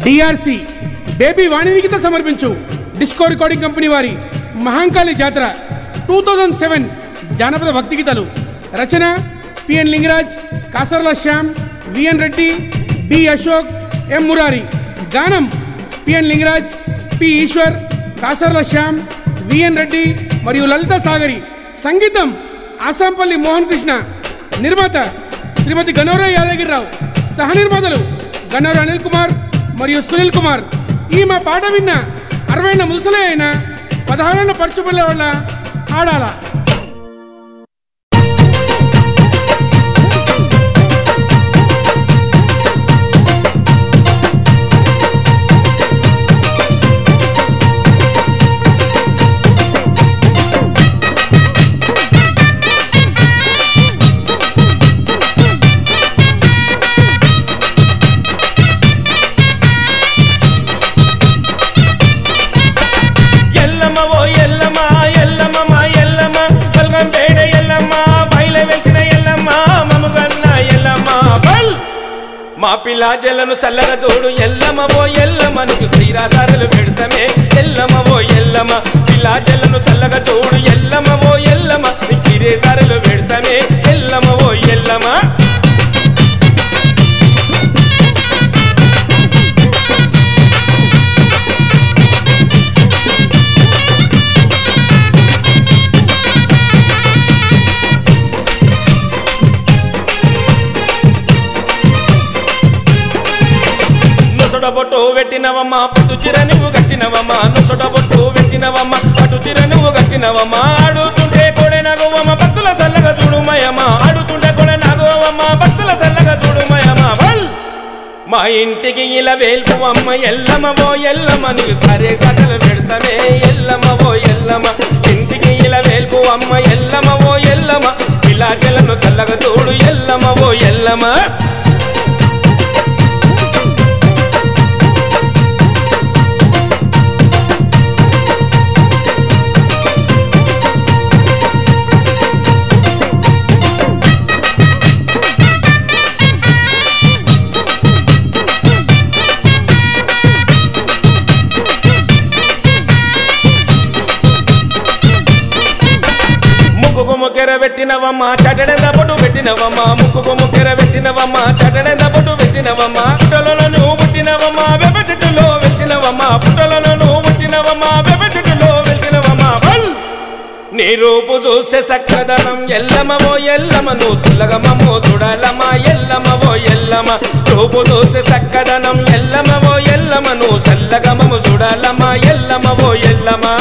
DRC baby వాణినికిత సమర్పించు disco recording company వారి మహాంకాళి జాతర టూ థౌజండ్ సెవెన్ జానపద భక్తి గీతాలు రచన పిఎన్ లింగరాజ్ కాసర్ల శ్యామ్ విఎన్ రెడ్డి బి అశోక్ ఎం మురారి గానం పిఎన్ లింగరాజ్ పి ఈశ్వర్ కాసర్ల శ్యామ్ విఎన్ రెడ్డి మరియు లలిత సాగరి సంగీతం ఆసాంపల్లి మోహన్ కృష్ణ నిర్మాత శ్రీమతి గనోరా యాదగిరిరావు సహ నిర్మాతలు గన్నవర అనిల్ కుమార్ మరియు సునీల్ కుమార్ ఈ మా పాట విన్న అరవైన ముసలే అయిన పదహారేళ్ళ పరచుపల్లె వాళ్ళ ఆడాల ఎల్లమ్మ ఓ ఎల్లమ్మ ఎల్లమ్మ మా ఎల్లమ్మ బల్గం పేడ ఎల్లమ్మ బయల వెలిసిన ఎల్లమ్మ మముగన్న ఎల్లమ్మ బల్ మా పిల్ల జల్లను చల్లగా చూడు ఎల్లమ్మ ఓ ఎల్లమ్మ నీకు శ్రీరాసారులు పెడతామే ఎల్లమ్మ ఓ ఎల్లమ్మ పిల్ల జల్లను చల్లగా చూడు ఎల్లమ్మ ఓ ఎల్లమ్మ నీకు శ్రీరాసారులు పెడతామే ఎల్లమ్మ ఓ ఎల్లమ్మ నుసడ బొట్టు పెట్టినవమ్మ పట్టు చిర నువ్వు కట్టినవమ్మ నుసడ బొట్టు పెట్టినవమ్మ పట్టు చిర నువ్వు కట్టినవమ్మ ఆడుతుంటే కొడే నగవమ్మ భక్తుల సల్లగా చూడుమయమ్మ ఆడుతుంటే కొడే నగవమ్మ భక్తుల సల్లగా చూడుమయమ్మ బల్ మా ఇంటికి ఇలా వేల్పు అమ్మ ఎల్లమ్మ ఓ ఎల్లమ్మ నీకు సరే కథలు పెడతామే ఎల్లమ్మ ఓ ఎల్లమ్మ ఇంటికి ఇలా వేల్పు అమ్మ ఎల్లమ్మ ఓ ఎల్లమ్మ ఇలా జలను చల్లగా చూడు ఎల్లమ్మ ఓ ఎల్లమ్మ ముక్కుకు ముక్కెర పెట్టినవమ్మ చటడెంద పొట్టు పెట్టినవమ్మ ముక్కుకు ముక్కెర పెట్టినవమ్మ చటడెంద పొట్టు పెట్టినవమ్మ పుట్టలలో నువ్వు పుట్టినవమ్మ వెప చెట్టులో వెలిసినవమ్మ పుట్టలలో నువ్వు పుట్టినవమ్మ వెప చెట్టులో వెలిసినవమ్మ బల్ నీ రూపు చూస్తే సక్కదనం ఎల్లమవో ఎల్లమ నువ్వు సుల్లగమో చూడాలమ్మా ఎల్లమవో ఎల్లమ రూపు చూస్తే సక్కదనం ఎల్లమవో ఎల్లమ నువ్వు సల్లగమము చూడాలమ్మా ఎల్లమవో ఎల్లమా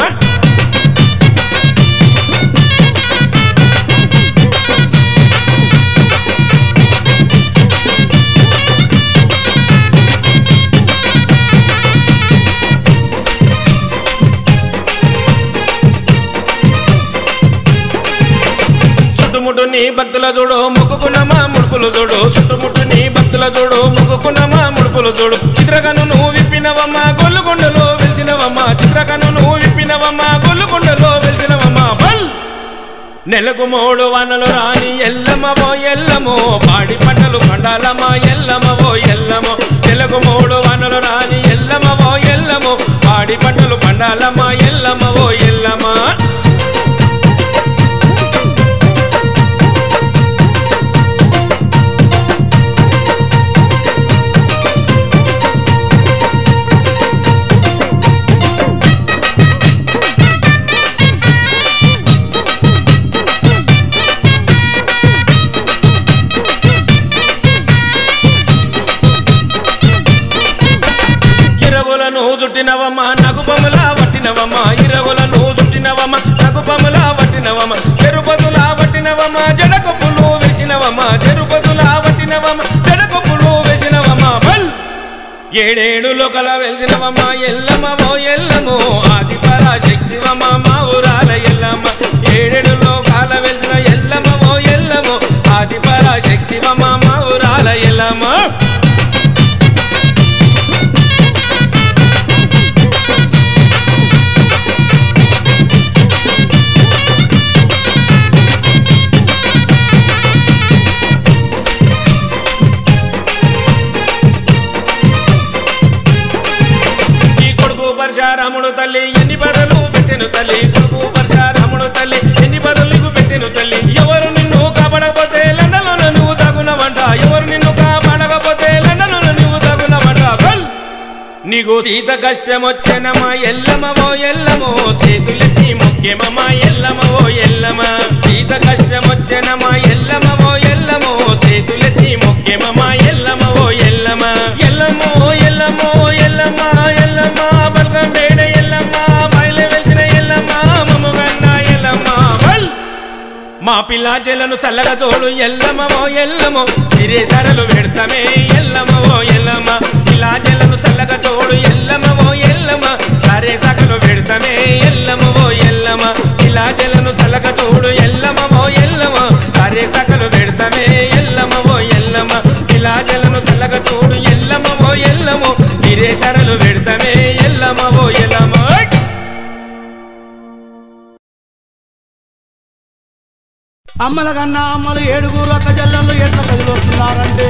చుట్టుముట్టు నీ భక్తుల చూడు మొక్కుకున్నమా ముడుపులు చూడు చుట్టుముట్టు నీ భక్తుల చూడు మొక్కుకున్నమా ముడుపులు చూడు చిత్రకను నువ్వు విప్పినవమ్మా గొల్లుకొండలో వెలిసినవమ్మా చిత్రకను నువ్వు విప్పినవమ్మా గొల్లుకొండలో వెలిసినవమ్మా బల్ నెలకు మూడు వానలు రాని ఎల్లమవో ఎల్లమో పాడి పంటలు పండాలమా ఎల్లమవో ఎల్లమో నెలకు మూడు వానలు రాని ఎల్లమవో ఎల్లమో పాడి పంటలు పండాలమా ఎల్లమవో ఎల్లమా ఇరవులను చుట్టినవమ్మ నగుపముల వట్టినవమ్మ ఇరవులను చుట్టినవమ్మ నగుపముల వట్టినవమ్మ చెరుపతుల వట్టినవమ్మ జడకొప్పులు వేసినవమ్మ చెరుపతుల వట్టినవమ్మ జడకొప్పులు వేసినవమ్మ బల్ ఏడేడు లోకల వెలిసినవమ్మ ఎల్లమ్మవో ఎల్లమో ఆది పరాశక్తివమ్మ మా ఊరాల ఎల్లమ్మ ఏడేడు లోకాల వెలిసిన ఎల్లమ్మవో ఎల్లమో ఆది పరాశక్తివమ్మ మా ఊరాల ఎల్లమ్మ పెట్టెను తల్లి కొడుకు పరశురాముడు తల్లి ఎన్ని పదలు నీకు పెట్టెను తల్లి ఎవరు నిన్ను కాపాడకపోతే లండన్లో నువ్వు తగునవంట ఎవరు నిన్ను కాపాడకపోతే లండన్లో నువ్వు తగునవంట బల్ నీకు సీత కష్టం వచ్చనమా ఎల్లమవో ఎల్లమో చేతులెత్తి ముఖ్యమమ్మా ఎల్లమవో ఎల్లమ సీత కష్టం వచ్చనమా ఎల్లమవో ఎల్లమో చేతులెత్తి ముఖ్యమమ్మా ఎల్లమవో ఎల్లమ ఎల్లమో ఎల్లమో ఎల్లమ్మ ఎల్లమ్మ బల్గం వేడ ఎల్లమ్మ బయలు వెలిసిన ఎల్లమ్మ మమ్ముగన్న ఎల్లమ్మ బల్ మా పిల్ల చెల్లను చల్లగా చూడు ఎల్లమో ఎల్లమో తిరే సరలు పెడతామే ఎల్లమో ఎల్లమ్మ పిల్ల చెల్లను చల్లగా చూడు ఎల్లమో ఎల్లమ్మ సరే సకలు పెడతామే ఎల్లమో ఎల్లమ్మ పిల్ల చెల్లను చల్లగా చూడు ఎల్లమో ఎల్లమ్మ సరే సకలు పెడతామే ఎల్లమో ఎల్లమ్మ పిల్ల చెల్లను చల్లగా చూడు ఎల్లమో ఎల్లమో సిరే సరలు పెడతామే ఎల్లమో ఎల్లమ్మ అమ్మల కన్నా అమ్మలు ఏడుగురు అక్క జల్లలు ఎట్ల కదిలొస్తున్నారంటే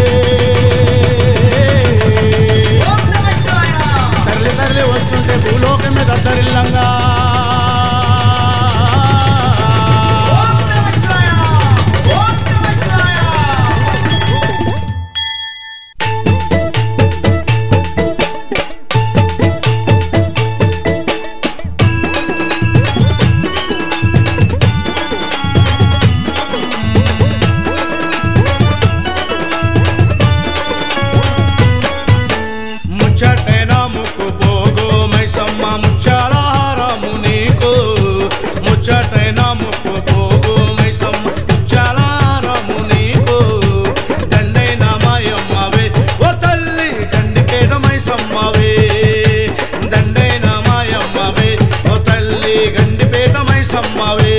తరలి తరలి వస్తుంటే భూలోకమే దద్దరిల్లంగా ముచ్చటైన ముక్కు పోగు మైసమ్మ ముచ్చాల హారము నీకు ముచ్చటైన ముక్కు పోగు మైసమ్మ ముచ్చాల హారము నీకు దండైన మాయమ్మవే ఓ తల్లి గండిపేట మైసమ్మవే దండైన మాయమ్మవే ఓ తల్లి గండిపేట మైసమ్మవే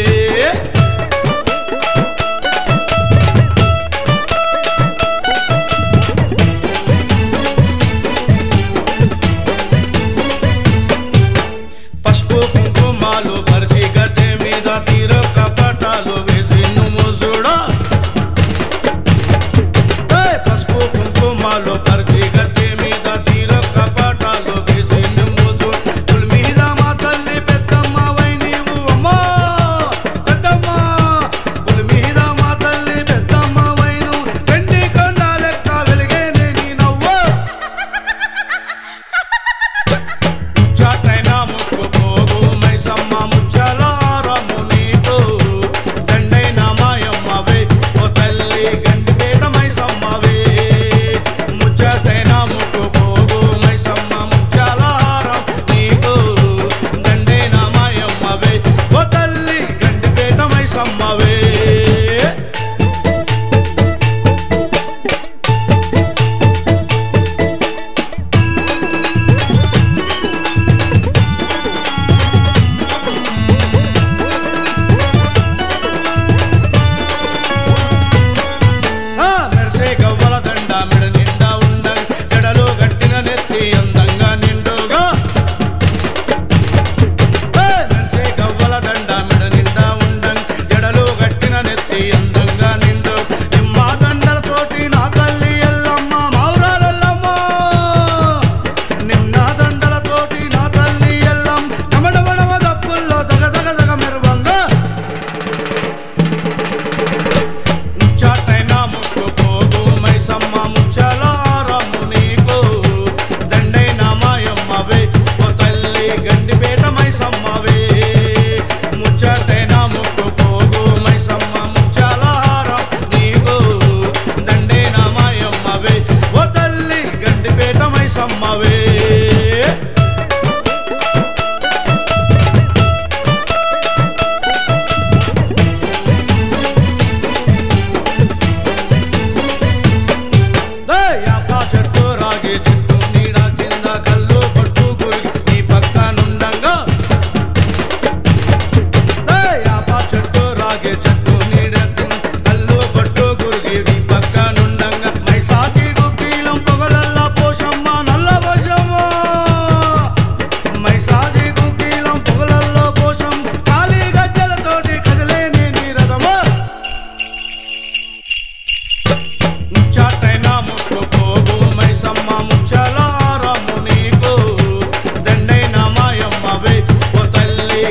పసుపు కుంకుమాలు పరిచి గద్దె మీద తీర కపటాలు వేసి నువ్వు చూడా ఏయ్! పసుపు కుంకుమాలు పరిచి గద్దె మీద తీర కపటాలు వేసి నువ్వు చూడు పులి మీద మా తల్లి పెద్దమ్మవై నీవు అమ్మా పెద్దమ్మ పులి మీద మా తల్లి పెద్దమ్మవై నువ్వు వెండి కొండ లెక్క వెలిగేనే నీ నవ్వు చాటైన ముక్కు పోగు మైసమ్మ ముచ్చలారము నీకు దండైన మాయమ్మవే ఓ తల్లి గండిపేట మైసమ్మవే ముచ్చటైన ముక్కు పోగు మైసమ్మ ముచ్చలారం నీకు దండైన మాయమ్మవే ఓ తల్లి గండిపేట మైసమ్మవే ఆ మెరిసే గవ్వల దండ మెడ నిండా ఉండంగా జడలు గట్టిన నెత్తి అందంగా నిండుగా ఏ మెరిసే గవ్వల దండ మెడ నిండా ఉండంగా జడలు గట్టిన నెత్తి అందంగా నిండు నిమ్మ దండలతోటి నా తల్లి ఎల్లమ్మ మౌరాలెల్లమ్మ నిన్న దండలతోటి నా తల్లి ఎల్లం నమడమడమ దప్పుల్లో దగ దగ దగ మెరువంగా ముచ్చాటైన ముక్కు పోగు మైసమ్మ ముచ్చలారము నీకు దండైన మాయమ్మవే ఓ తల్లి గండిపేట మైసమ్మవే ముచ్చటైన ముక్కు పోగు మైసమ్మ ముచ్చలారం నీకు దండైన మాయమ్మవే ఓ తల్లి గండిపేట మైసమ్మవే యాప చెట్టు రాగి చెట్టు నీడ కింద కళ్ళు పట్టు గురికి నీ పక్కనుండంగా యాప చెట్టు రాగి చెట్టు నీడ కింద కళ్ళు పట్టు గురికి నీ పక్కనుండంగా మైసాకి గుక్కీలం పొగలల్లా పోషమ్మ నల్ల పోషమ్మ మైసాకి గుక్కీలం పొగలల్లో పోషం కాళీ గజ్జలతోటి కదిలేని నీరదమా ముచ్చాటైన ముక్కు పోగు మైసమ్మ ముచ్చలారము నీకు దండైన మాయమ్మవే ఓ తల్లి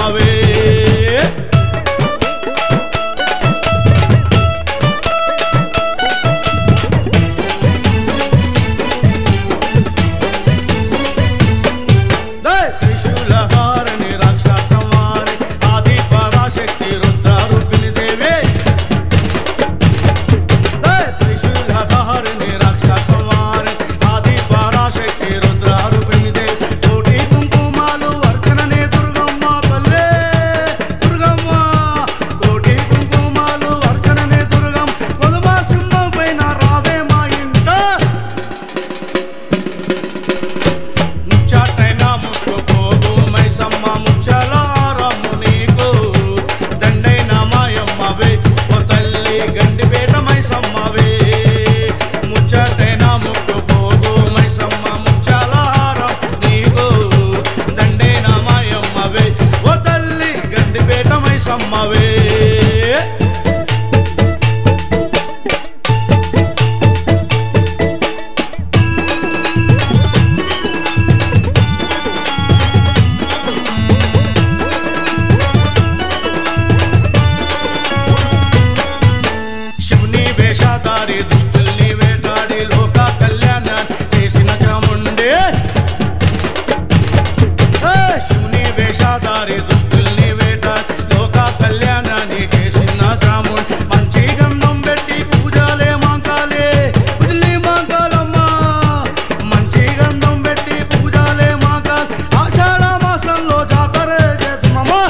మాయమ్మవే త్రిశూలహారిణి రాక్షసమారి ఆది పరాశక్తి రుద్రారూపిణి దేవే త్రిశూలధారిణి రాక్షసమారి ఆది పరాశక్తి రుద్రారూపిణి దేవి కోటి కుంకుమాలు అర్చననే దుర్గమ్మ తల్లే దుర్గమ్మ కోటి కుంకుమాలు అర్చననే దుర్గం కొదుమా సింహం పైన రావే మా ఇంట ముచ్చటైన ముట్టుకోదు మైసమ్మ ముచ్చలారము నీకు దండైన మాయమ్మవే ఓ తల్లి గండిపేట మైసమ్మవే ముచ్చటైన ముట్టుకోదు మైసమ్మ ముచ్చలారం నీకు దండైన మాయమ్మవే ఓ తల్లి గండిపేట మైసమ్మవే శివుని వేషధారి దుస్తుల్ని వేటాడి లోక కళ్యాణాన్ని చేసిన చాముండే ఏ, శివుని వేషధారి దుస్తుల్ని వేటాడి లోక కళ్యాణాన్ని చేసిన చాముండి మంచి గంధం పెట్టి పూజలే మాంకాలే పుల్లి మాంకాలమ్మా మంచి గంధం పెట్టి పూజలే మాంకాల ఆషాఢ మాసంలో జాతరే చేద్దామమ్మా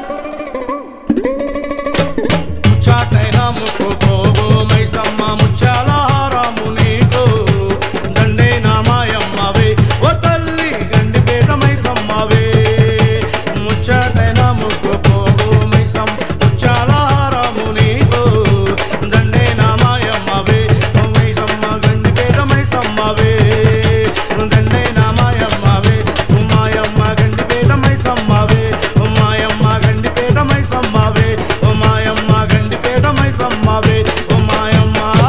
ముచ్చాటైన ముక్కుకోగు మైసమ్మ ముచ్చాల హారము నీకు దండైన మాయమ్మవే ఓ తల్లి గండిపేట మైసమ్మవే ముచ్చాటైన ముక్కుకోగు మైసమ్మ ముచ్చాల హారము నీకు దండైన మాయమ్మవే ఓ మైసమ్మ గండిపేట మైసమ్మవే దండైన మాయమ్మవే ఓ మాయమ్మ గండిపేట మైసమ్మవే ఓ మాయమ్మ గండిపేట మైసమ్మవే ఓ మాయమ్మ గండిపేట మైసమ్మవే ఓ మాయమ్మ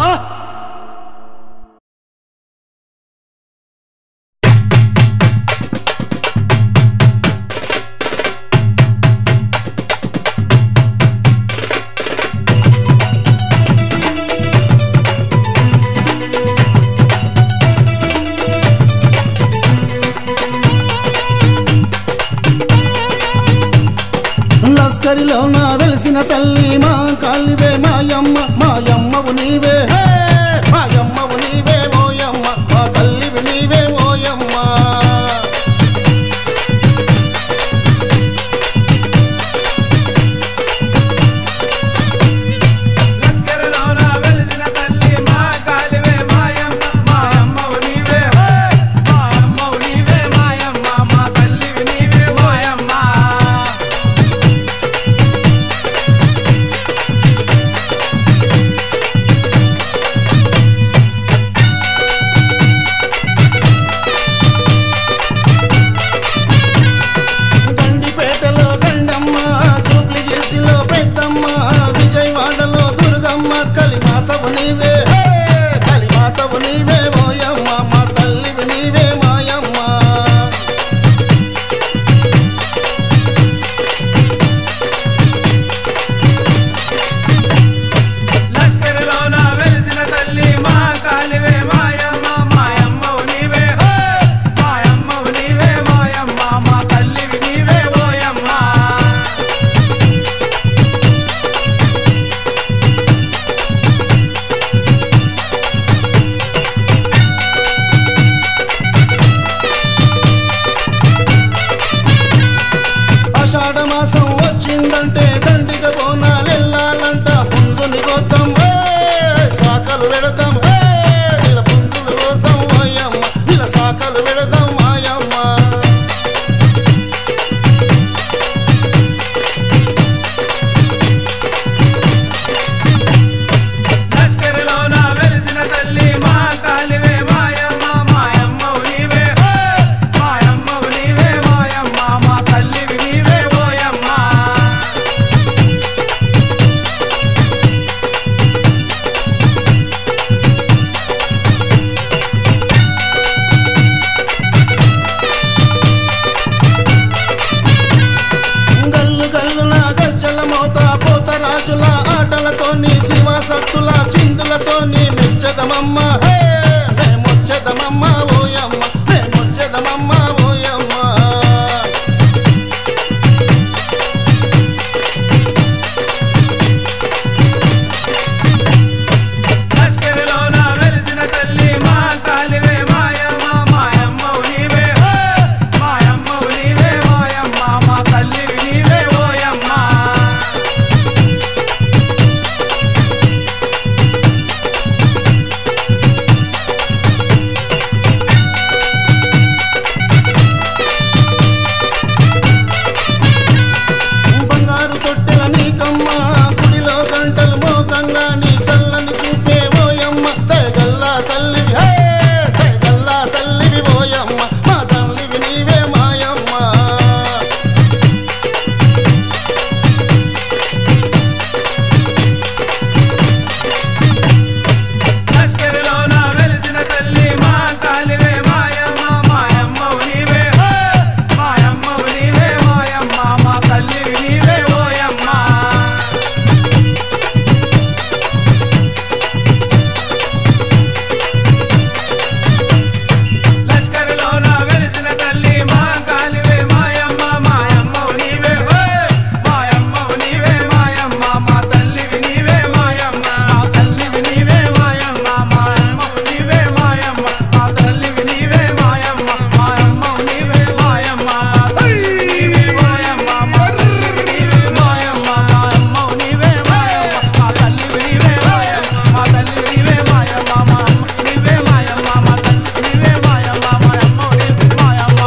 లస్కరిలోన వెలిసిన తల్లి మా కాలివే మాయమ్మ మాయమ్మవు నీవే హే! మాయమ్మవు నీవే ఓయమ్మ మా తల్లివి నీవే ఓయమ్మ లస్కరులోన వెలిసిన తల్లి మా కాలివే మాయమ్మ మాయమ్మవు నీవే హే! మాయమ్మవు నీవే మాయమ్మ మా తల్లివి నీవే మాయమ్మ గండిపేటలో గండమ్మ జూబ్లీ హిల్స్లో పెద్దమ్మ విజయవాడలో దుర్గమ్మ కలిమాతవు నీవే హే! కలిమాతవు నీవే ఓయమ్మ మా తల్లివి నీవే మాయమ్మ లస్కరులోన వెలిసిన తల్లి మా కాలివే మాయమ్మ మాయమ్మవు నీవే హే! మాయమ్మవు నీవే మాయమ్మ మా తల్లివి నీవే ఓయమ్మ ఆషాఢ మాసం వచ్చిందంటే దండిగ బోనాలు వెళ్ళాలంట పుంజుని కోద్దాం ఏ, శాఖలు పెడదాం ఏ, నీల పుంజులు కోద్దాం ఓయమ్మ నీల శాఖలు పెడదాం మాయమ్మ లస్కరులోన వెలిసిన తల్లి మా కాలివే మాయమ్మ మాయమ్మవు నీవే హే! మాయమ్మవు నీవే మాయమ్మ మా తల్లివి నీవే ఓయమ్మ రాజుల ఆటలతోని శివ సత్తుల చిందులతోని మెచ్చదమమ్మ హే మేమొచ్చదమమ్మ ఓయమ్మ మేమొచ్చదమమ్మ ఓయమ్మ లష్కరిలోన వెలిసిన తల్లి మా కాలివే మాయమ్మ మాయమ్మవు నీవే హో! మాయమ్మవు నీవే ఓయమ్మ మా తల్లివి నీవే ఓయమ్మ బంగారు తొట్టెల నీకమ్మ గుడిలో గంటలు మోకంగా నీ చల్లని చూపే ఓయమ్మ తెగల్లా తల్లివి హే తెగల్లా తల్లివి ఓయమ్మ మా తల్లివి నీవే మాయమ్మ లష్కరిలోన వెలిసిన తల్లి మా కాలివే మాయమ్మ మాయమ్మవు నీవే హో! మాయమ్మవు నీవే ఓయమ్మ మా తల్లివి నీవే ఓయమ్మ లష్కరిలోన వెలిసిన తల్లి మా కాలివే మాయమ్మ మాయమ్మవు నీవే హో! మాయమ్మవు నీవే మాయమ్మ మా తల్లివి నీవే మాయమ్మ మా తల్లివి నీవే మాయమ్మ మాయమ్మవు నీవే మాయమ్మ మా తల్లివి నీవే మాయమ్మ మాయమ్మవు నీవే మాయమ్మ మా తల్లివి నీవే మాయమ్మ మా తల్లివి నీవే మాయమ్మ మాయమ్మవు నీవే మాయమ్మ మా తల్లివి నీవే మాయమ్మ మా తల్లివి నీవే మాయమ్మ మా అమ్మ నీవే మాయమ్మ మా తల్లి నీవే మాయమ్మ మాయమ్మవు నీవే మాయమ్మ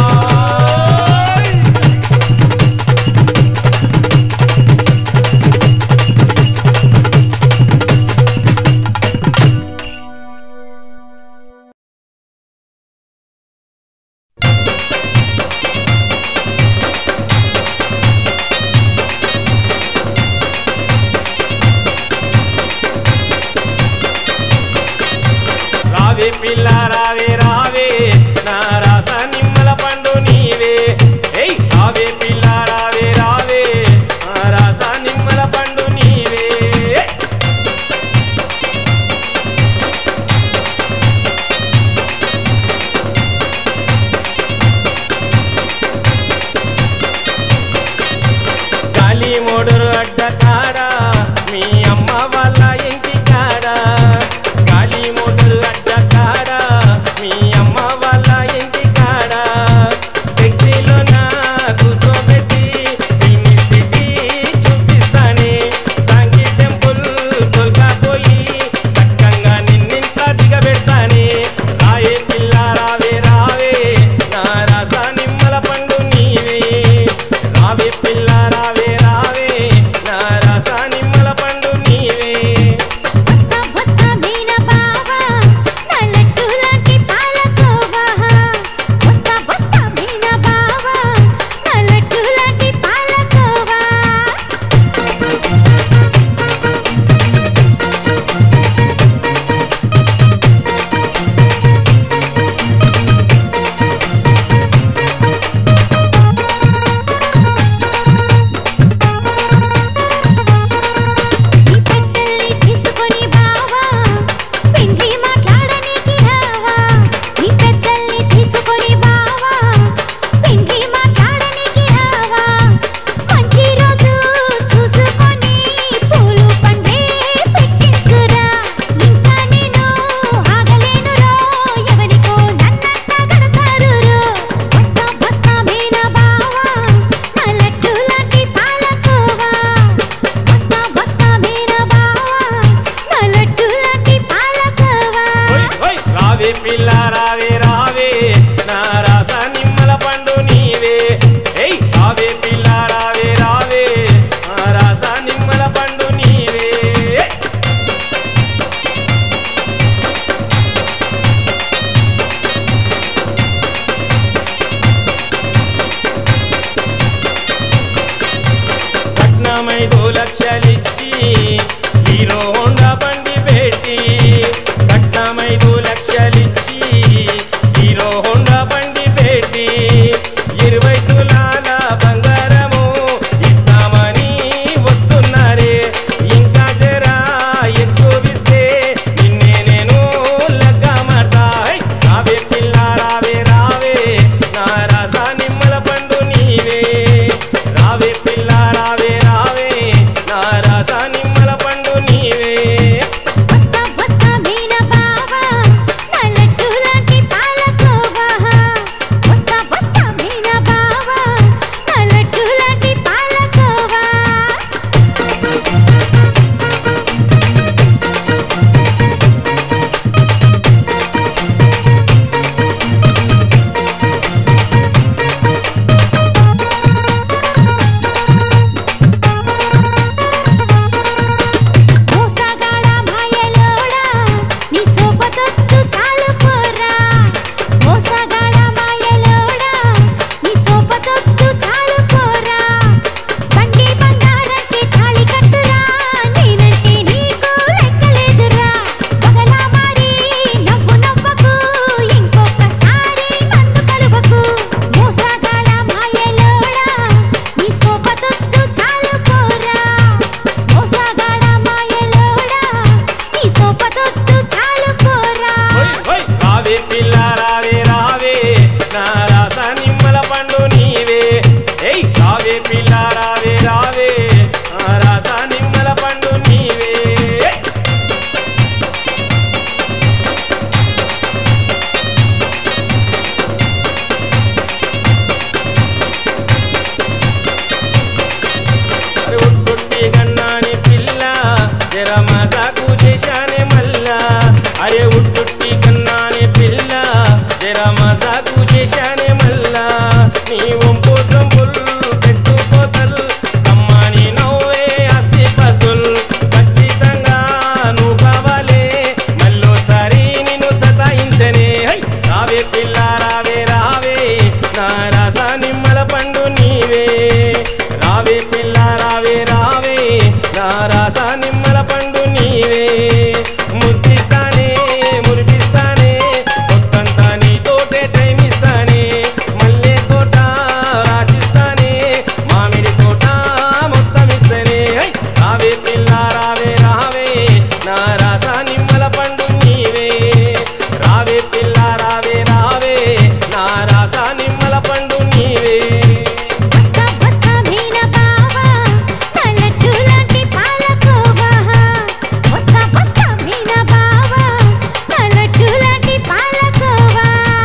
రావే పిల్ల రావే రావే నా రాస నిమ్మల పండు నీవే ఏయ్ రావే పిల్ల రావే రావే నా రాస నిమ్మల పండు నీవే గాలి మోడురు అడ్డ కాడా మీ అమ్మ వాళ్ళ ఇంటి కాడా గాలి మోడురు అడ్డ కాడా మీ అమ్మ వాళ్ళ ఇంటి కాడా టెక్సీలో నా కూసోబెట్టి సినీ సిటీ చూపిస్తానే సాంగి టెంపుల్ తొలకపోయి సక్కంగా నిన్నింత దిగబెడతానే రాయే పిల్ల రావే రావే నా రాస నిమ్మల పండు నీవే రావే పిల్ల రావే రావే నా రాస నిమ్మల పండు నీవే వస్తా వస్తా మీన బావా నా లడ్డు లాంటి పాలకోవా వస్తా వస్తా మీన బావా నా లడ్డు లాంటి పాలకోవా ఈ పెద్దల్ని తీసుకొని బావా పిండి మాట్లాడనీకి రావా ఈ పెద్దల్ని తీసుకొని బావా పిండి మాట్లాడనీకి రావా మంచి రోజు చూసుకొని పూలు పండే పెట్టించురా ఇంకా నేను ఆగలేనురో ఎవరికో నన్నంట కడతారు వస్తా వస్తా మీనా బావా నా లడ్డు లాంటి పాలకోవా వస్తా వస్తా మీనా బావా నా లడ్డు లాంటి పాలకోవా ఓయ్ ఓయ్ రావే పిల్ల రావే రావే నా రాస నిమ్మల పండు నీవే ఏయ్ రావే పిల్ల రావే రావే నా రాస నిమ్మల పండు నీవే కట్నమైదు లక్షలిచ్చి హీరో హోండా బండి పెట్టి కట్నమైదు లక్షలిచ్చి హీరో హోండా బండి పెట్టి ఇరవై తులాల బంగారము ఇస్తామని వస్తున్నారే రావే పిల్ల రావే రావే నా రాసా నిమ్మల పండు నీవే రావే పిల్ల రావే రావే నా రాసా నిమ్మల పండు నీవే వస్తా వస్తా మీన బావా తలట్టు లాంటి పాలకోవా వస్తా వస్తా మీన బావా తలట్టు లాంటి పాలకోవా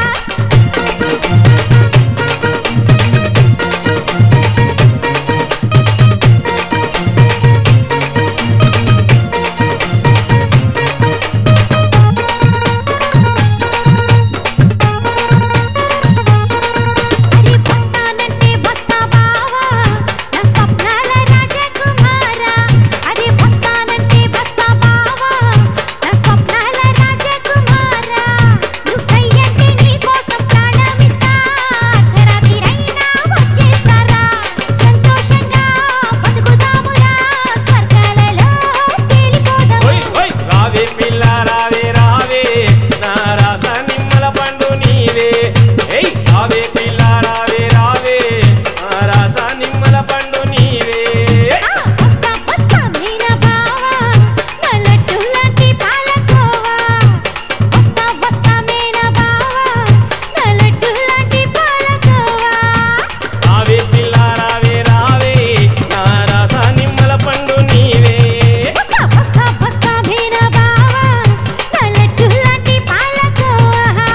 అరే వస్తానంటే వస్తా బావా నా స్వప్నాల రాజకుమారా అరే వస్తానంటే వస్తా బావా నా స్వప్నాల రాజకుమారా నువ్వు సయ్యంటే నీ కోసం ప్రాణమిస్తా అర్ధరాత్రిరైనా వచ్చేస్తారా సంతోషంగా బతుకుదామురా స్వర్గాలలో తేలిపోదాము ఓయ్ ఓయ్ రావే పిల్ల రావే రావే నా రాసా నిమ్మల పండు నీవే ఏయ్ రావే పిల్ల రావే రావే నా రాసా నిమ్మల పండు నీవే వస్తా వస్తా మీన బావా నల్లట్టు లాంటి పాలకోవా వస్తా వస్తా మీన బావా నల్లట్టు లాంటి పాలకోవా రావే పిల్ల రావే రావే నా రాసా నిమ్మల పండు నీవే వస్తా వస్తా వస్తా మీన బావా నల్లట్టు లాంటి పాలకోవా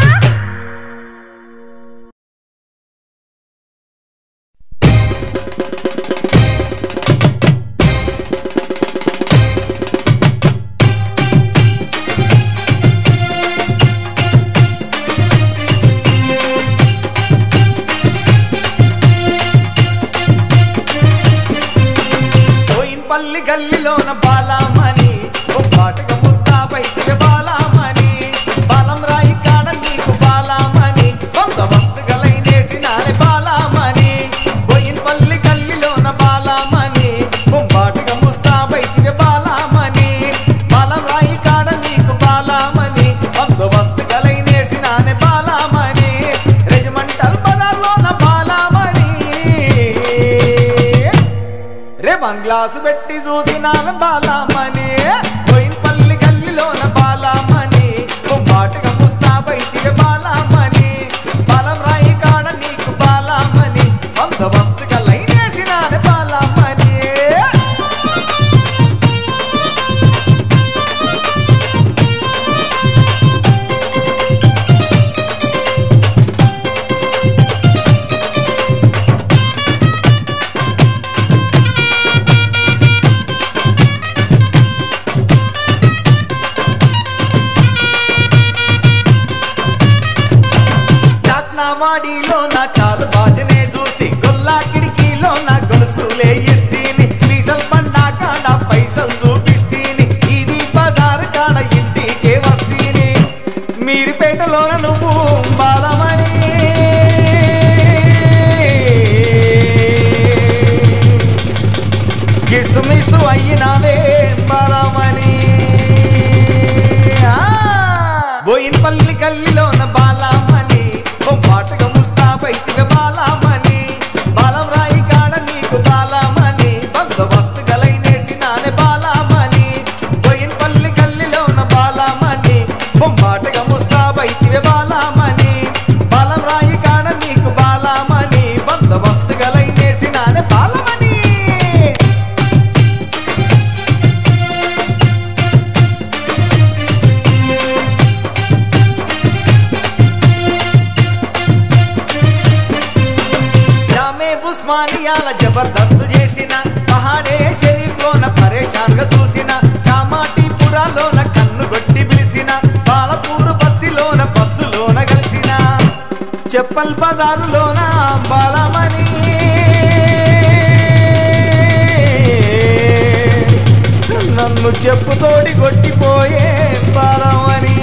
పోయినపల్లి గల్లిలోన బాలామణి ఓ పాటగా ముస్తాబైతివే బాలామణి బాలం రాయి కాడ నీకు బాలామణి బందోబస్తుగలైనేసి నానే బాలామణి పోయినపల్లి గల్లిలోన బాలామణి ఓ పాటగా ముస్తాబైతివే బాలామణి బాలం రాయి కాడ నీకు బాలామణి బందోబస్తుగలైనేసి నానే బాలామణి రెజిమెంటల్ బజార్లోన బాలామణి రే వన్ గ్లాసు పెట్టి చూసినామె బాలామణి పోయినపల్లి గల్లిలోన బాలామణి బొమ్మాటగా ముస్తాబైతివే బాలామణి బలం రాయి కాడ నీకు బాలామణి బందోబస్తుగా లైనేసినానే బాలామణి చాట్నావాడిలో నా చాలు బాజనే చూసి గొల్లా కిటికీలో నా గొలుసులే ఇస్తీని డీజల్ బండా కాడ పైసలు చూపిస్తీని ఇది బజారు కాడ ఇంటికే వస్తీని మీరిపేటలోన నువ్వు బాలమని కిసుమిసు అయినవే బాలమని బోయినపల్లి గల్లిలోన బాలామణి బొమ్మాటగా ముస్తాబైతివే బాలామణి బాలం రాయి కాడ నీకు బాలామణి బందోబస్తు గలైనేసి నానే బాలామణి బోయినపల్లి గల్లిలోన బాలామణి బొమ్మాటగా ముస్తాబైతివే బాలామణి బాలం రాయి కాడ నీకు బాలామణి బందోబస్తు గలైనేసి నానే బాలమణి జామే ఉస్మానియాల జబర్దస్త్ చేసిన పహాడే షరీఫ్ లోన పరేషాన్ గా చూసిన కామాటిపురాలోన కన్ను కొట్టి పిలిచిన బాలపూరు బస్తిలోన బస్సులోన కలిసిన చెప్పల్ బజారులోన బాలమణి నన్ను చెప్పుతోడి కొట్టిపోయే బాలమణి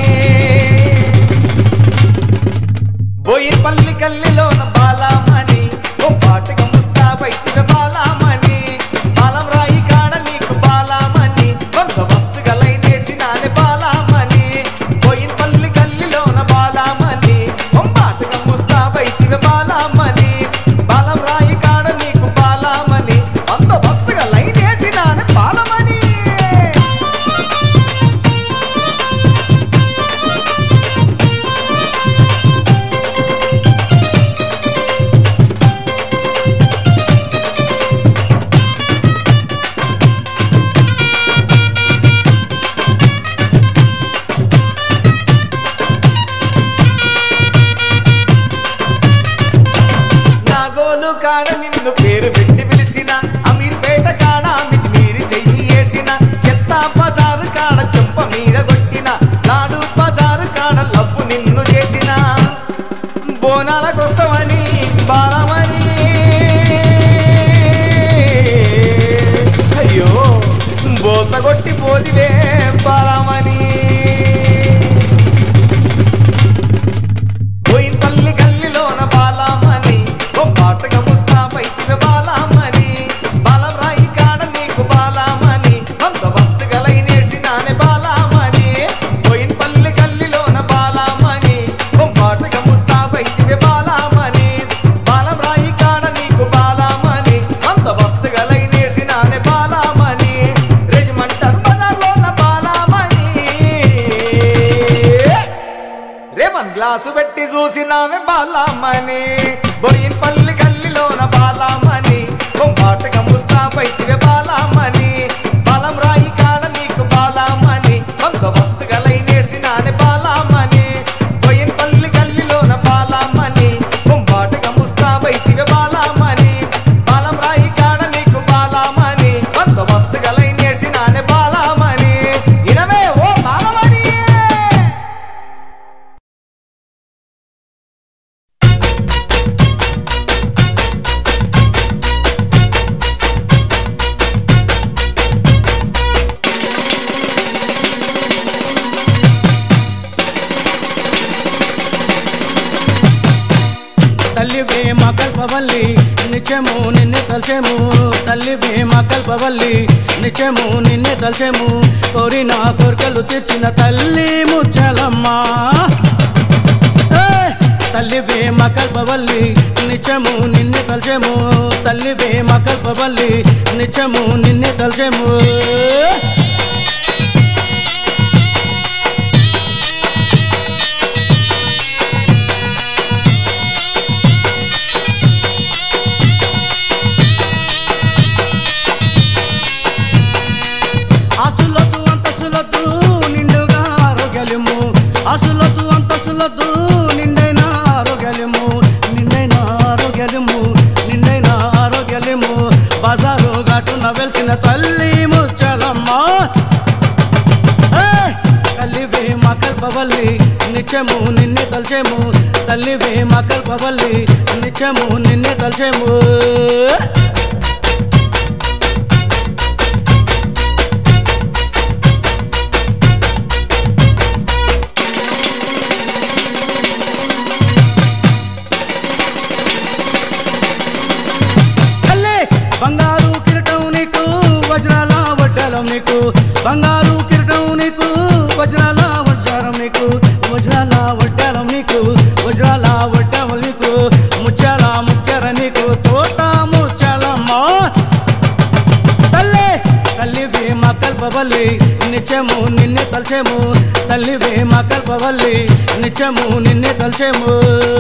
బోయినపల్లి గల్లిలోన బాలామణి ఓ పాటగా ముస్తాబైతివే బాలామణి బాలం రాయి కాడ నీకు బాలామణి బందోబస్తుగా లైనేసి నానే బాలామణి బోయినపల్లి గల్లిలోన బాలామణి ఓ పాటగా ముస్తాబైతివే బాలామణి బాలం రాయి కాడ నీకు బాలామణి బందోబస్తుగా లైనేసి నానే బాలమణి పేట కాడ మితి మీరి చెయ్యి వేసిన చెత్త బజారు కాడ చెంప మీద కొట్టిన లాడు బజారు కాడ లవ్వు నిన్ను చేసిన బోనాలకొస్తామని బాలమని అయ్యో బోత కొట్టి పోతివే బాలమని బోయిన్పల్లి గల్లిలోన బాలామణి ఓ పాటగా ముస్తాబైతివే బాలామణి బాలరాయి కాడ నీకు బాలామణి బందోబస్తు గలైనేసినానే బాలామణి బోయిన్పల్లి గల్లిలోన బాలామణి ఓ పాటగా ముస్తాబైతివే బాలామణి బాలరాయి కాడ నీకు బాలామణి బందోబస్తు గలైనేసినానే బాలామణి రెజిమెంటల్ బజార్లోన బాలామణి రేమన్ గ్లాసు పెట్టి చూసినావే బాలామణి బొయిన్ పల్లి గల్లిలోన బాలామణి బొంబాటగా ముస్తాబైతివే బాలామణి బలం రాయి కాడ నీకు బాలామణి బందోబస్తు గలైనేసినానే బాలామణి బొయిన్ పల్లి గల్లిలోన బాలామణి బొంబాటగా ముస్తాబైతివే బాలామణి బలం రాయి కాడ నీకు బాలామణి బందోబస్తు గలైనేసినానే బాలామణి ఇనవే ఓ బాలమణి తల్లివే మా కల్పవల్లి నిత్యము నిన్నే తలచేము తల్లివే మా కల్పవల్లి నిత్యము నిన్నే తలచేము కోరిన కోరికలు తీర్చిన తల్లి ముచ్చలమ్మా ఏయ్! తల్లివే మా కల్పవల్లి నిత్యము నిన్నే తలచేము తల్లివే మా కల్పవల్లి నిత్యము నిన్నే తలచేము అసులదు అంతసులదు నిండుగా ఆరోగ్యము అసులదు అంతసులదు నిండైన ఆరోగ్యము నిండైన ఆరోగ్యము నిండైన ఆరోగ్యము బజారు ఘాటున వెలిసిన తల్లి ముచ్చలమ్మ ఏయ్! తల్లివే మా కల్పవల్లి నిత్యము నిన్నే తలచేము తల్లివే మా కల్పవల్లి నిత్యము నిన్నే తలచేము తల్లి బంగారు కిరీటం నీకు వజ్రాల వడ్డాలం నీకు బంగారు కిరీటం నీకు వజ్రాల వడ్డారం నీకు వజ్రాల వడ్డారం నీకు వజ్రాల వడ్డారం నీకు ముత్యాల ముత్యాల నీకు తోట ముత్యాలమ్మ తల్లి తల్లివే మా కల్పవల్లి నిత్యము నిన్నే తలచేము తల్లివే మా కల్పవల్లి నిత్యము నిన్నే తలచేము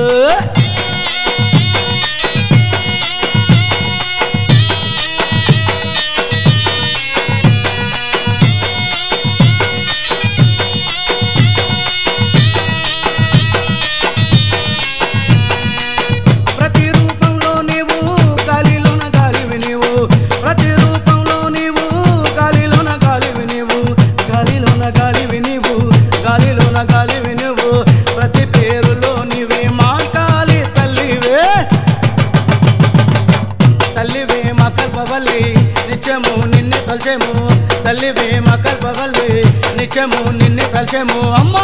ప్రతి రూపంలో నీవు గాలిలోన గాలివి నీవు ప్రతి రూపంలో నీవు గాలిలోన గాలివి నీవు గాలిలోన గాలివి నీవు గాలిలోన గాలివి నీవు ప్రతి పేరులో నీవే మా కాలి తల్లివే తల్లివే మా కల్పవల్లి నిత్యము నిన్నే తలచేము తల్లివే మా కల్పవల్లి నిత్యము నిన్నే తలచేము అమ్మా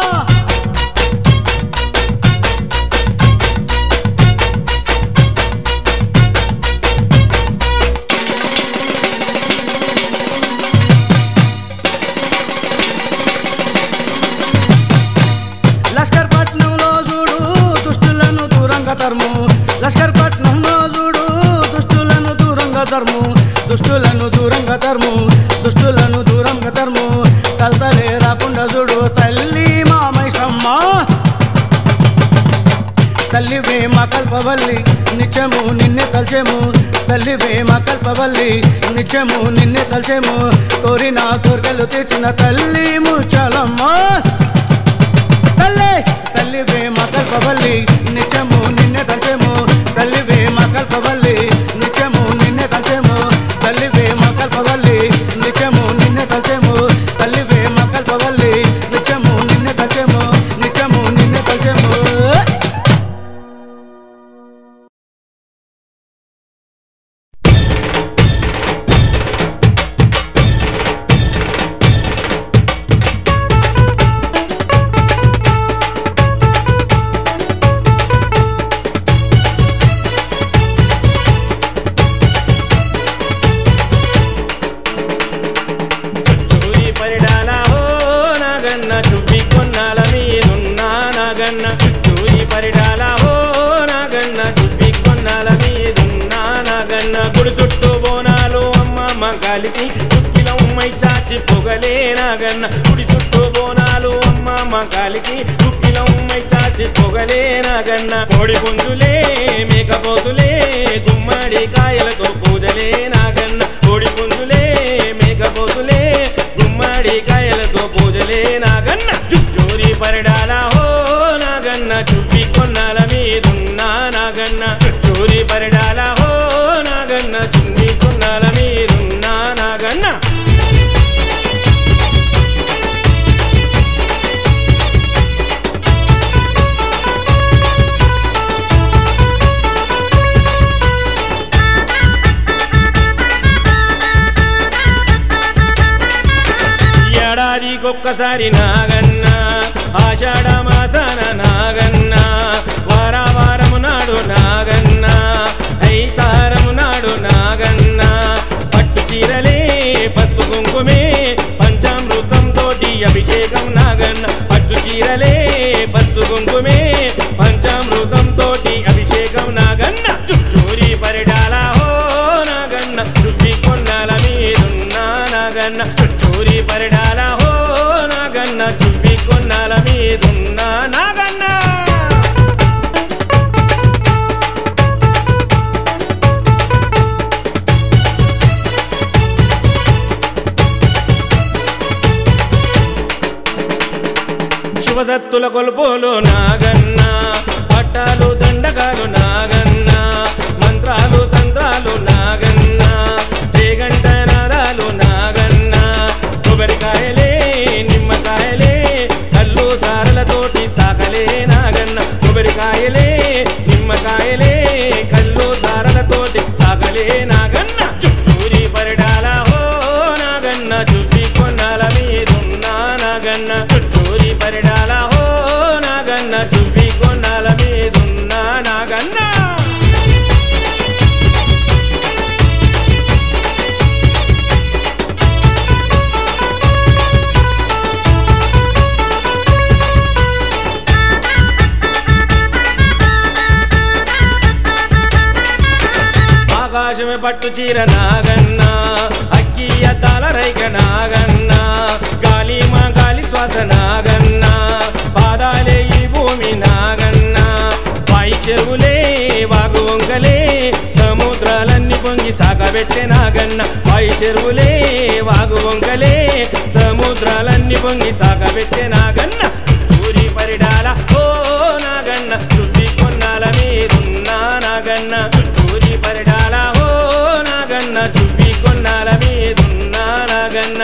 లష్కర్ పట్నంలో చూడు దుష్టులను దూరంగా తరుము లష్కర్ పట్నంలో చూడు దుష్టులను దూరంగా తరుము దుష్టులను దూరంగా తరుము దుష్టులను దూరంగా తరుము కలతలే రాకుండా చూడు తల్లి మామైసమ్మ తల్లివే మా కల్పవల్లి నిత్యము నిన్నే తలచేము తల్లివే మా కల్పవల్లి నిత్యము నిన్నే తలచేము కోరిన కోరికలు తీర్చిన తల్లి ముచ్చాలమ్మ తల్లి తల్లివే మా కల్పవల్లి నిత్యము నిన్నే తలచేము తల్లివే మా కల్పవల్లి నిత్యము నిన్నే తలచేము తల్లివే మంకాలికి దుఃఖిలం మైసాచి పొగలే నాగన్న గుడి చుట్టూ బోనాలు అమ్మ మంకాలికి దుఃఖిలం మైసాచి పొగలే నాగన్న కోడి పుంజులే మేకపోతులే గుమ్మడి కాయలతో పూజలే నాగన్న కోడి పుంజులే మేకపోతులే గుమ్మడి కాయలతో పూజలే నాగన్న చుచ్చూరి పరిడాల హో నాగన్న చుప్పి కొన్నాల మీదున్నా నాగన్న చుచ్చూరి పరిడాల హో నాగన్న చున్ని కొన్నాల మీదున్నా నాగన్న ఏడాదికొక్కసారి నాగన్న ఆషాఢ మాసాన నాగన్న వార వారము నాడు నాగన్న ఐతారము నాడు నాగన్న పట్టు చీరలే పసుపు కుంకుమే పంచామృతం తోటి అభిషేకం నాగన్న పట్టు చీరలే పసుపు కుంకుమే పంచామృతం తోటి అభిషేకం నాగన్న చుచ్చూరి పరిడాల హో నాగన్న చుట్టి కొన్నాల మీదున్నా నాగన్న చుచ్చూరి పరిడాల హో నాగన్న చుప్పి కొన్నాల మీదున్నా నాగన్న శివసత్తుల కొలుపులు నాగన్న పట్టాలు దండకాలు నాగన్న మంత్రాలు తంత్రాలు నాగన్న చేగంట నాదాలు నాగన్న కొబ్బరికాయలే నిమ్మకాయలే కల్లు సారలతోటి సాకలే నాగన్న కొబ్బరికాయలే నిమ్మకాయలే కల్లు సారలతోటి సాకలే నాగన్న చుట్టూరి పరిడాల హో నాగన్న చుట్టి కొన్నాల మీదున్నా నాగన్న చుట్టూరి పరిడాల హో నాగన్న చుప్పి కొన్నాల మీదున్నా నాగన్న ఆకాశమే పట్టు చీర నాగన్న అక్కి అద్దాల రైక నాగన్న గాలి మా గాలి శ్వాస నాగన్న పాదాలే ఈ భూమి నాగన్న పాయి చెరువులే వాగు వంకలే సముద్రాలన్నీ పొంగి సాగబెట్టే నాగన్న పాయి చెరువులే వాగు వంకలే సముద్రాలన్నీ పొంగి సాగబెట్టే నాగన్న సూరి పరిడాల ఓ నాగన్న శుద్ధి కొన్నాల మీదున్నా నాగన్న చుట్టూరి పరిడాల ఓ నాగన్న చుప్పి కొన్నాల మీదున్నా నాగన్న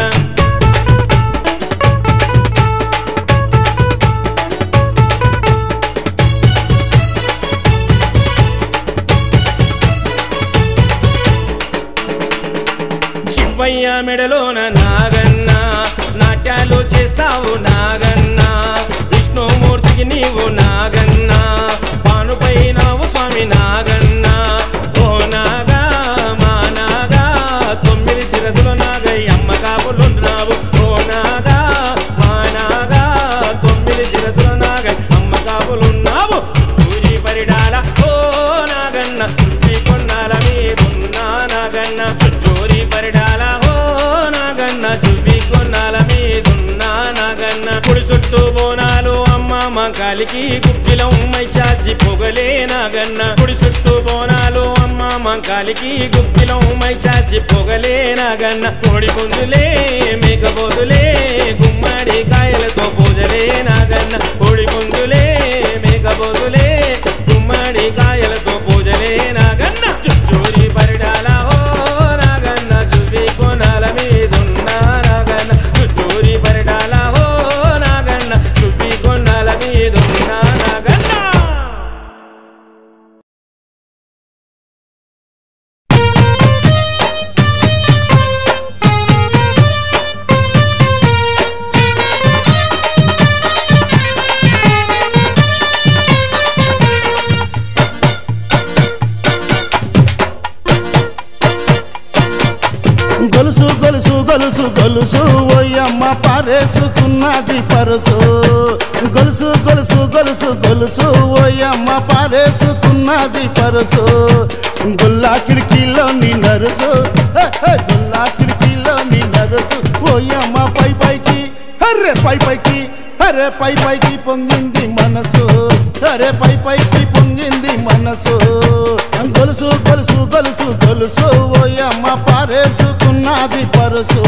శివయ్య మెడలోన నాగన్న నాట్యాలు చేస్తావు నాగన్న విష్ణుమూర్తికి నీవు నాగన్న పానుపై నావు స్వామి నాగన్న ఓ నాగా మా నాగా తొమ్మిది శిరసులు నాగయ్య అమ్మ కాపులున్నావు ఓ నాగా మా నాగా తొమ్మిది శిరసులు నాగయ్య అమ్మ కాపులున్నావు సూరి పరిడాల ఓ నాగన్న చుట్టి కొన్నాల మీదున్నా నాగన్న చుట్టూరి పరిడాల ఓ నాగన్న చుప్పి కొన్నాల మీదున్నా నాగన్న కుడి చుట్టూ బోనాలు అమ్మ మంకాలికి గుప్పిలం మైశాసి పొగలే నాగన్న కుడి చుట్టూ బోనాలు అమ్మ మంకాలికి గుప్పిలం మైశాసి పొగలే నాగన్న కోడి పుంజులే మేకపోతులే గుమ్మడి కాయలతో పూజలే నాగన్న కోడి పుంజులే మేకపోతులే గుమ్మడి కాయలతో పూజలే నాగన్న చుచ్చూరి పరిడాల ఓ నాగన్న చువి కొనాల మీదున్నా నాగన్న చుట్టూరి పరిడాల ఓ నాగన్న చువి కొనాల మీదున్నా నాగన్న గొలుసు గొలుసు గొలుసు గొలుసు ఓయమ్మ పారేసుకున్నది పరుసు గొలుసు గొలుసు గొలుసు గొలుసు ఓయమ్మ పారేసుకున్నది పరుసు గుల్లా కిటికీలో నీ నరుసు హే, హే, గుల్లా పై పైకి అరే పై పైకి పొంగింది మనసు అరే పై పైకి పొంగింది మనసు గొలుసు గొలుసు గొలుసు గొలుసు ఓయమ్మ పారేసుకున్నది పరుసు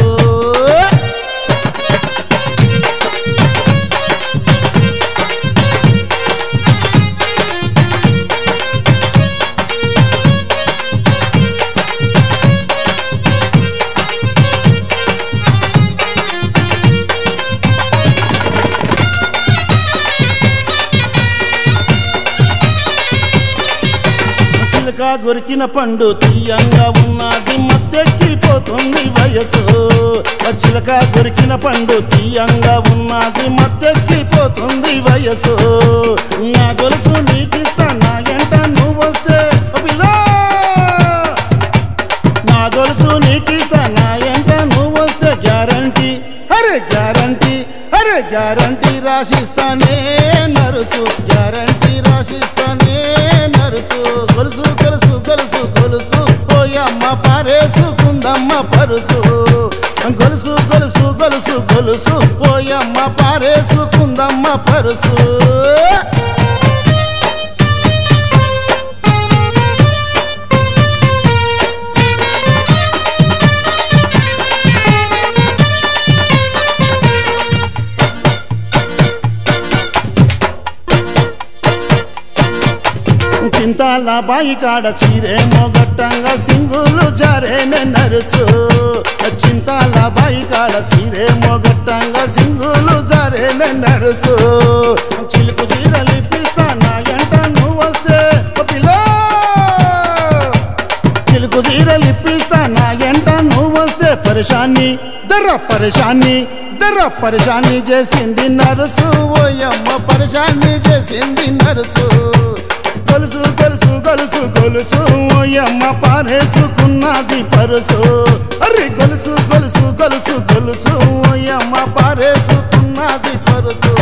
చిలక గొరికిన పండు తీయంగా ఉన్నది మత్తెక్కిపోతుంది వయసు ఆ చిలక గొరికిన పండు తీయంగా ఉన్నది మత్తెక్కిపోతుంది వయసు నా గొలుసు నీకిస్తా నా ఎంట నువ్వు వస్తే ఓ పిల్ల నా గొలుసు నీకిస్తా నా ఎంట నువ్వు వస్తే గ్యారంటీ అరే గ్యారంటీ అరే గ్యారంటీ రాసిస్తానే నరుసు గ్యారంటీ రాసిస్తానే నరుసు గొలుసు గొలుసు గొలుసు గొలుసు ఓయమ్మ పారేసుకుందమ్మ పరుసు గొలుసు గొలుసు గొలుసు గొలుసు ఓయమ్మ పారేసుకుందమ్మ పరుసు చింతాల బాయి కాడ చీరేమో గట్టంగా సింగులు జారేనే నరుసు చింతాల బాయి కాడ చీరేమో గట్టంగా సింగులు జారేనే నరుసు చిలుకు చీరలు ఇప్పిస్తా నా ఎంట నువ్వు వస్తే ఓ పిల్లో చిలుకు చీరలు ఇప్పిస్తా నా ఎంట నువ్వు వస్తే పరిశాన్ని దర్ర పరిశాన్ని దర్ర పరిశాన్ని చేసింది నరుసు ఓయమ్మ పరిశాన్ని చేసింది నరుసు గొలుసు గొలుసు గొలుసు గొలుసు ఓయమ్మ పారేసుకున్నది పరుసు అరే గొలుసు గొలుసు గొలుసు గొలుసు ఓయమ్మ పారేసుకున్నది పరుసు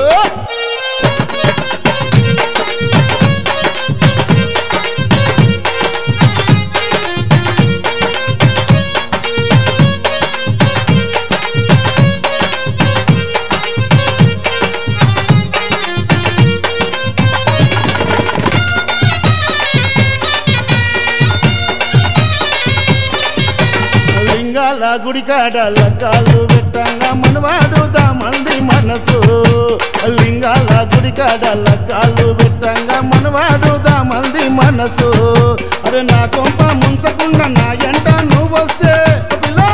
లింగాల గుడికాడ లగ్గాలు పెట్టంగా మనవాడు దామంది మనసు లింగాల గుడికాడ లగ్గాలు పెట్టంగా మనవాడు దామంది మనసు అరే నా కొంప ముంచకుండా నా ఎంట నువ్వు వస్తే ఓ పిల్లో!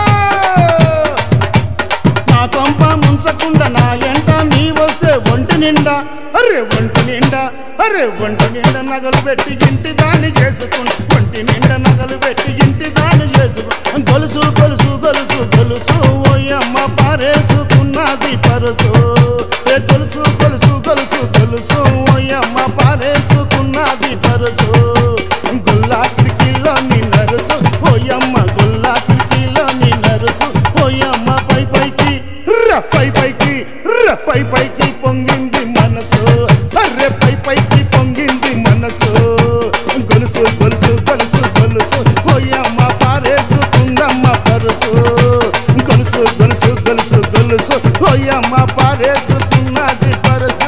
నా కొంప ముంచకుండా నా ఎంట నీ వస్తే ఒంటి నిండా అరే ఒంటి నిండా అరే ఒంటి నిండా నగలు పెట్టి ఇంటి దాన్ని చేసుకుంటా ఒంటి నిండా నగలు పెట్టి ఇంటి దాన్ని చేసుకుంటా గొలుసు గొలుసు గొలుసు గొలుసు ఓయమ్మ పారేసుకున్నది పరుసు ఏ గొలుసు గొలుసు గొలుసు గొలుసు ఓయమ్మ పారేసుకున్నది పరుసు గుల్లా కిటికీలో నీ నరుసు ఓయమ్మ గుల్లా కిటికీలో నీ నరుసు ఓయమ్మ పై పైకి ర పై పైకి ర పై పైకి పొంగింది మనసు అర్రె పై పైకి పొంగింది మనసు గొలుసు గొలుసు గొలుసు గొలుసు ఓయమ్మ పారేసుకుందమ్మ పరుసు గొలుసు గొలుసు గొలుసు గొలుసు ఓయమ్మ పారేసుకున్నది పరుసు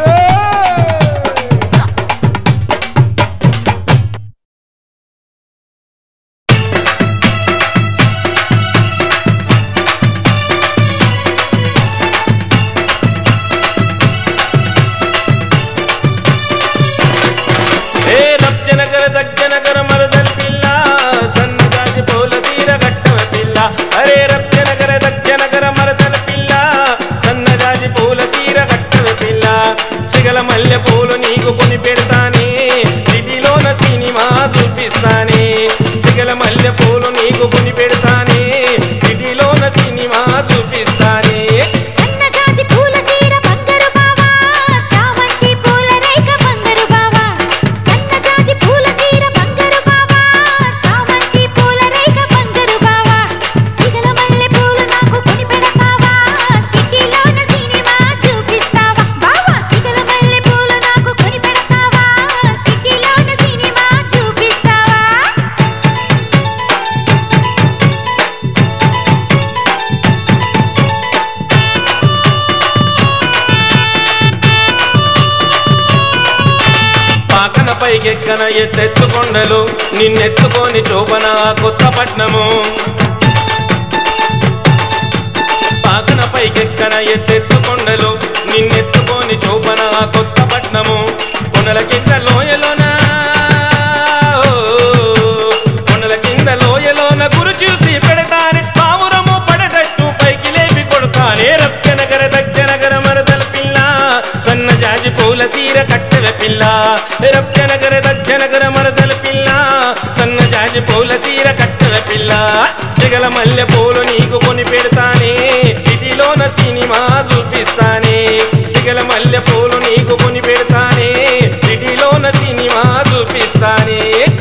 ఏ రబ్జనగర దగ్గనగర మరదల్ పిల్ల సన్నజాజి పూల సీర గట్టవ పిల్ల అరే రబ్జనగర దగ్గనగర మరదల్ పిల్ల సన్నజాజి పూల సీర గట్టవ పిల్ల సిగల మల్లె పూలు నీకు కొని పెడతానే సిటీలోన సినిమా చూపిస్తానే సిగల మల్లె పూలు నీకు కొని పెడతానే సిటీలోన సినిమా చూపిస్తానే సన్నజాజి పూల సీర బంగారు బావా చామంతి పూల రేఖ బంగారు బావా సన్నజాజి పూల సీర బంగారు బావా చామంతి పూల రేఖ బంగారు బావా సిగల మల్లె పూలు నాకు కొని పెడతావా సిటీలోన సినిమా చూపిస్తావా బావా సిగల మల్లె పూలు నాకు కొని పెడతావా సిటీలోన సినిమా చూపిస్తావా పైకెక్కన ఎత్తెత్తుకొండలు నిన్నెత్తుకొని చూపన కొత్త పట్నము పాకన పైకెక్కన ఎత్తెత్తుకొండలు నిన్నెత్తుకొని చూపన కొత్త పట్నము కొనల కింద లోయలోన ఓ, కొనల కింద లోయలోన గురు చూసి పెడతానే పావురము పడటట్టు పైకి లేపి కొడతానే రప్చనగర దక్షనగర మరదల పిల్ల సన్న జాజి పూల సీర కట్టెల పిల్ల రప్చనగర దక్షనగర మరదల పిల్ల సన్న జాజి పూల సీర కట్టెల పిల్ల జగల మల్లె పూలు నీకు కొని పెడతానే సిటీలోన సినిమా చూపిస్తానే సిగల మల్లె పూలు నీకు కొని పెడతానే సిటీలోన సినిమా చూపిస్తానే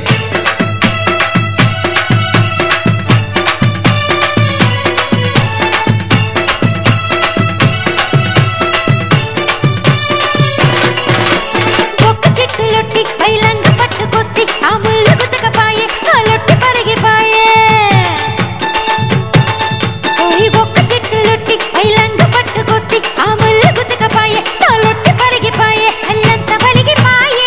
ఒక్క చెట్టు లొట్టి బైలంగ పట్టుకొస్తే ఆ ముళ్ళు గుచ్చకపాయే ఆ లొట్టి పరిగిపాయే ఓయ్ ఒక్క చెట్టు లొట్టి బైలంగ పట్టుకొస్తే ఆ ముళ్ళు గుచ్చకపాయే ఆ లొట్టి పరిగిపాయే అల్లంత వలిగిపాయే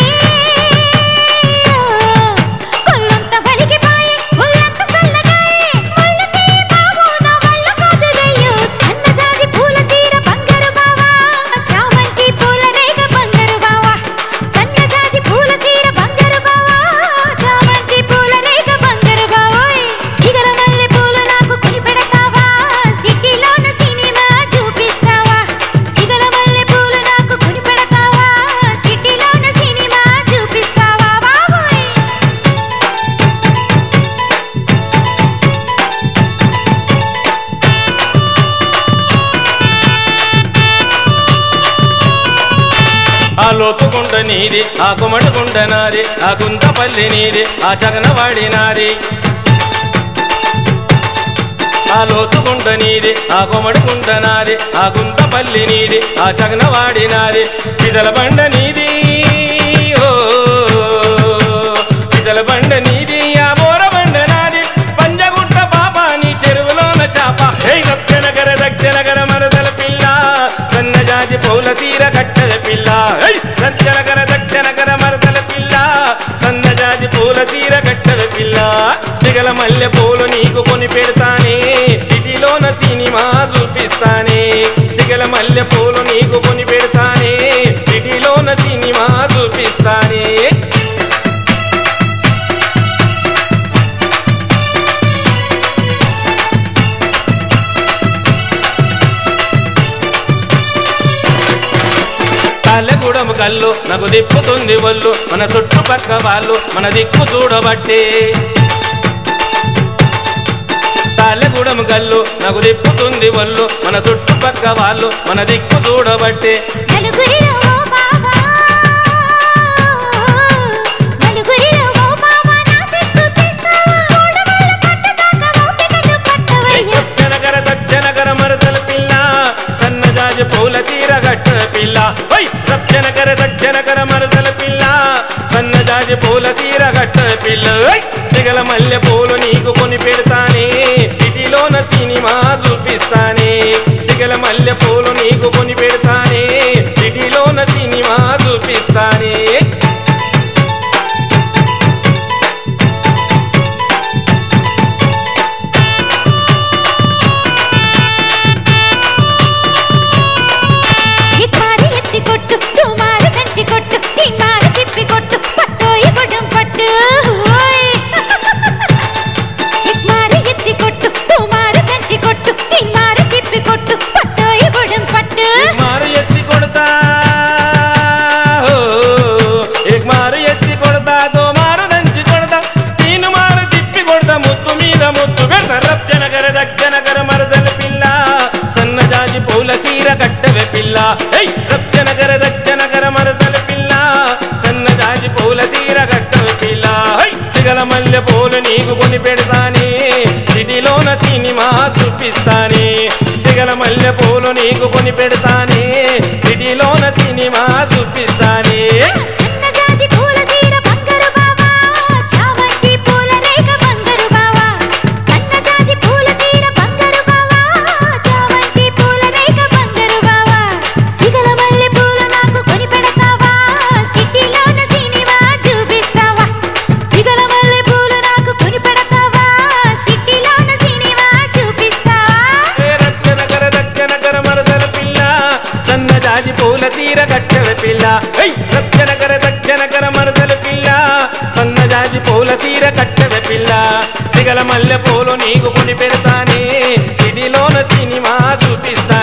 కొల్లంత వలిగిపాయే ముల్లంత చల్లగాయే ముళ్ళకి బావో నా వల్ల కాదురయ్యో సన్నజాజి పూల చీర బంగారు బావా చామంతి పూల రేగ బంగారు బావా సన్నజాజి పూల చీర బంగారు బావా చామంతి పూల రేగ బంగారు బావోయ్ సిగల మల్లె పూలు నాకు కొని పెడతావా సిటీలోన సినిమా చూపిస్తావా సిగల మల్లె పూలు నాకు కొని పెడతావా సిటీలోన సినిమా చూపిస్తావా బావోయ్ ఆ లోతుకుంట నీది ఆ కుమడుకుంట నాది ఆ గుంతపల్లి నీది ఆ చగనవాడి నాది ఆ లోతుకుంట నీది ఆ కొమడుకుంట నాది ఆ గుంతపల్లి నీది ఆ చగనవాడి నాది పిజల బండ నీది ఓ పిజల బండ నీది ఆ బోర బండ నాది పంజగుట్ట పాప నీ చెరువులోన చాప హే దక్షిణగర దక్షిణగర మరదల పిల్ల సన్నజాజి పౌల చీర కట్టెల పిల్ల హే దక్షిణగర దక్షిణగర మరదల పిల్ల సన్నజాజి పూల చీర కట్టెల పిల్ల చిగల మల్లె పూలు నీకు కొని పెడతానే సిటీలోన సినిమా చూపిస్తానే సిగల మల్లె పూలు నీకు కొని పెడతానే సిటీలోన సినిమా చూపిస్తానే తాళ్ళగూడెం కళ్ళు నాకు దిప్పుతుంది ఒళ్ళు మన చుట్టుపక్క వాళ్ళు మన దిక్కు చూడబట్టే తాళ్ళగూడెం కళ్ళు నాకు దిప్పుతుంది ఒళ్ళు మన చుట్టుపక్క వాళ్ళు మన దిక్కు చూడబట్టే నలుగురిలో ఓ బావా నలుగురిలో ఓ బావా నా సిగ్గు తీస్తావా ఓడవాళ్ళ పట్టదాకా ఓపికను పట్టవయ్యా దచ్చనగర దచ్చనగర మరదల పిల్ల సన్నజాజి పూల చీర గట్ట పిల్ల వై దచ్చనగర దచ్చనగర మరదల పిల్ల సన్నజాజి పూల చీర గట్ట పిల్ల వై చిగల మల్లె పూలు నీకు కొని పెడతానే సిటీలోన సినిమా చూపిస్తానే సిగల మల్లె పూలు నీకు కొని పెడతానే సిటీలోన సినిమా చూపిస్తానే ఇక్మారి ఎత్తి కొట్టు తుమారు కంచి కొట్టు తిమ్మారు తిప్పి కొట్టు పట్టోయి గుడం పట్టు ఓయ్. ఇక్మారి ఎత్తి కొట్టు తుమారు కంచి కొట్టు తిమ్మారు తిప్పి కొట్టు పట్టోయి గుడం పట్టు మారు ఎత్తి కొడతా ఓ, ఏక్ మారు ఎత్తి కొడతా దో మారు దంచి కొడతా తీను మారు తిప్పి కొడతా ముత్తు మీద ముత్తు పెడతా రప్జనగర దగ్గనగర మరదల పిల్ల సన్నజాజి పూల సీర కట్టవే పిల్ల ఏయ్ రప్జనగర దగ్గనగర మరదల పిల్ల సన్నజాజి పూల సీర కట్టవే పిల్ల హై సిగల మల్లె పూలు నీకు కొని పెడతానే సిటీలోన సినిమా చూపిస్తానే సిగల మల్లె పూలు నీకు కొని పెడతానే సిటీలోన సినిమా చూపిస్తానే సన్నజాజి పూల సీర బంగారు బావా చామంతి పూల రేఖ బంగారు బావా సన్నజాజి పూల సీర బంగారు బావా చామంతి పూల రేఖ బంగారు బావా సిగల మల్లె పూలు నాకు కొని పెడతావా సిటీలోన సినిమా చూపిస్తావా జనకర మరదలు పిల్ల సన్నజాజి పూల సీర కట్టెద పిల్ల సిగల మల్లె పూలు నీకు కొని పెడతానే సిటీలోన సినిమా చూపిస్తా